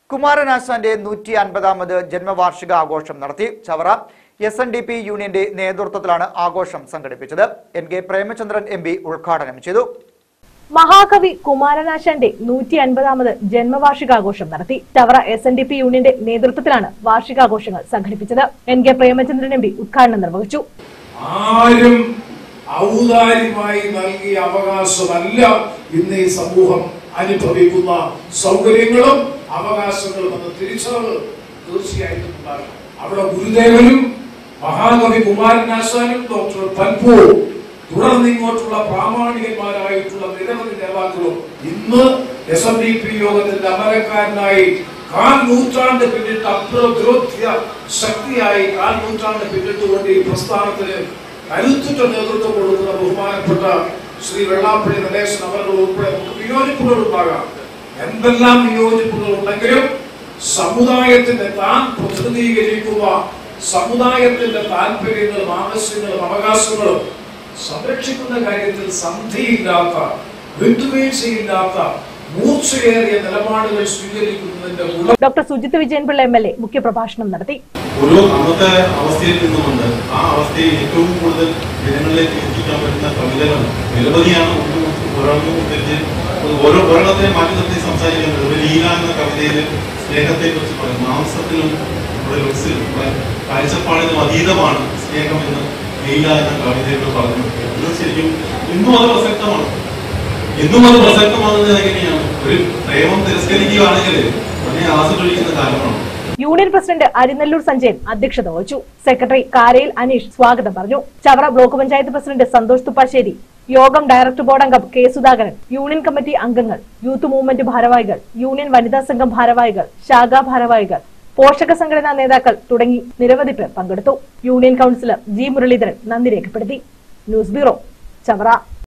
കുമാരനാശാന്റെ നൂറ്റി അൻപതാമത് ജന്മവാർഷിക ആഘോഷം നടത്തി Chavara S N D P യൂണിയന്റെ നേതൃത്വത്തിലാണ് ആഘോഷം സംഘടിപ്പിച്ചത് N K Premachandran M P ഉദ്ഘാടനം ചെയ്തു മഹാകവി കുമാരനാശാന്റെ നൂറ്റി അൻപതാമത് ജന്മവാർഷികാഘോഷം നടത്തി Chavara S N D P യൂണിയന്റെ നേതൃത്വത്തിലാണ് വാർഷികാഘോഷങ്ങൾ സംഘടിപ്പിച്ചത് N K Premachandran M P ഉദ്ഘാടനം നിർവഹിച്ചു ആരും ഔദാര്യമായി നൽകിയ അവകാശമല്ല ഇന്ന് ഈ സമൂഹം അനുഭവിക്കുന്ന സൗകര്യങ്ങളും അവകാശങ്ങളും എന്ന തിരിച്ചറിവ് തീർച്ചയായിട്ടും ഉണ്ടാകും അവിടെ ഗുരുദേവനും മഹാകവി കുമാരനാശാനും ഡോക്ടർ പൽപൂ തുടർന്ന് ഇങ്ങോട്ടുള്ള പ്രാമാണികന്മാരായിട്ടുള്ള നിരവധി നേതാക്കളും ഇന്ന് എസ് എൻ ഡി പി യോഗത്തിന്റെ അമരക്കാരനായി കാൽ നൂറ്റാണ്ട് പിന്നിട്ട് അപ്രവിരോധ്യ ശക്തിയായി കാൽ നൂറ്റാണ്ട് പിന്നിട്ടുകൊണ്ട് ഈ പ്രസ്ഥാനത്തിന് കരുത്തുറ്റ നേതൃത്വം കൊടുക്കുന്ന ബഹുമാനപ്പെട്ട ശ്രീ വെള്ളാപ്പള്ളി നടേശൻ അവരുടെ ഉൾപ്പെടെ നമുക്ക് വിയോജിപ്പുകൾ ഉണ്ടാകാം എന്തെല്ലാം വിയോജിപ്പുകൾ ഉണ്ടെങ്കിലും സമുദായത്തിന്റെ താൻ പ്രതിനിധീകരിക്കുക സമുദായത്തിന്റെ താല്പര്യങ്ങളും ആവശ്യങ്ങളും അവകാശങ്ങളും സംരക്ഷിക്കുന്ന കാര്യത്തിൽ സന്ധിയില്ലാത്ത വിട്ടുവീഴ്ചയില്ലാത്ത മൂർച്ചയേറിയ നിലപാടുകൾ സ്വീകരിക്കുന്നതിന്റെ ഗുണം doctor Sujith Vijayanpillai M L A മുഖ്യപ്രഭാഷണം നടത്തി ഒരു അന്നത്തെ അവസ്ഥയിൽ നിന്നുകൊണ്ട് ആ അവസ്ഥയെ ഏറ്റവും കൂടുതൽ ജനങ്ങളിലേക്ക് എത്തിക്കാൻ പറ്റുന്ന കവിതകൾ നിരവധിയാണ് ഒന്ന് ഓരോന്നും ഉദ്ധരിച്ച് ഓരോ ഒരെണ്ണത്തിനെ മാറ്റി നിർത്തി സംസാരിക്കുന്നത് ഒരു ലീല എന്ന കവിതയിൽ സ്നേഹത്തെ കുറിച്ച് പറയും മാംസത്തിലും നമ്മുടെ ലുക്സിലും നമ്മുടെ കാഴ്ചപ്പാടിനും അതീതമാണ് സ്നേഹം എന്ന് ലീല എന്ന കവിതയോട് പറഞ്ഞു ഇത് ശരിക്കും ഇന്നും അത് പ്രസക്തമാണ് ഇന്നും അത് പ്രസക്തമാകുന്നത് എങ്ങനെയാണ് ഒരു പ്രേമം തിരസ്കരിക്കുകയാണെങ്കിൽ അതിനെ ആസ്വദിക്കുന്ന കാലമാണ് യൂണിയൻ പ്രസിഡന്റ് അരിനെല്ലൂർ സഞ്ജയൻ അധ്യക്ഷത വഹിച്ചു സെക്രട്ടറി കാരയിൽ അനീഷ് സ്വാഗതം പറഞ്ഞു ചവറ ബ്ലോക്ക് പഞ്ചായത്ത് പ്രസിഡന്റ് സന്തോഷ് തുപ്പാശ്ശേരി യോഗം ഡയറക്ടർ ബോർഡ് അംഗം കെ സുധാകരൻ യൂണിയൻ കമ്മിറ്റി അംഗങ്ങൾ യൂത്ത് മൂവ്മെന്റ് ഭാരവാഹികൾ യൂണിയൻ വനിതാ സംഘം ഭാരവാഹികൾ ശാഖാ ഭാരവാഹികൾ പോഷക സംഘടനാ നേതാക്കൾ തുടങ്ങി നിരവധി പേർ പങ്കെടുത്തു യൂണിയൻ കൌൺസിലർ ജി മുരളീധരൻ നന്ദി രേഖപ്പെടുത്തി ന്യൂസ് ബ്യൂറോ ചവറ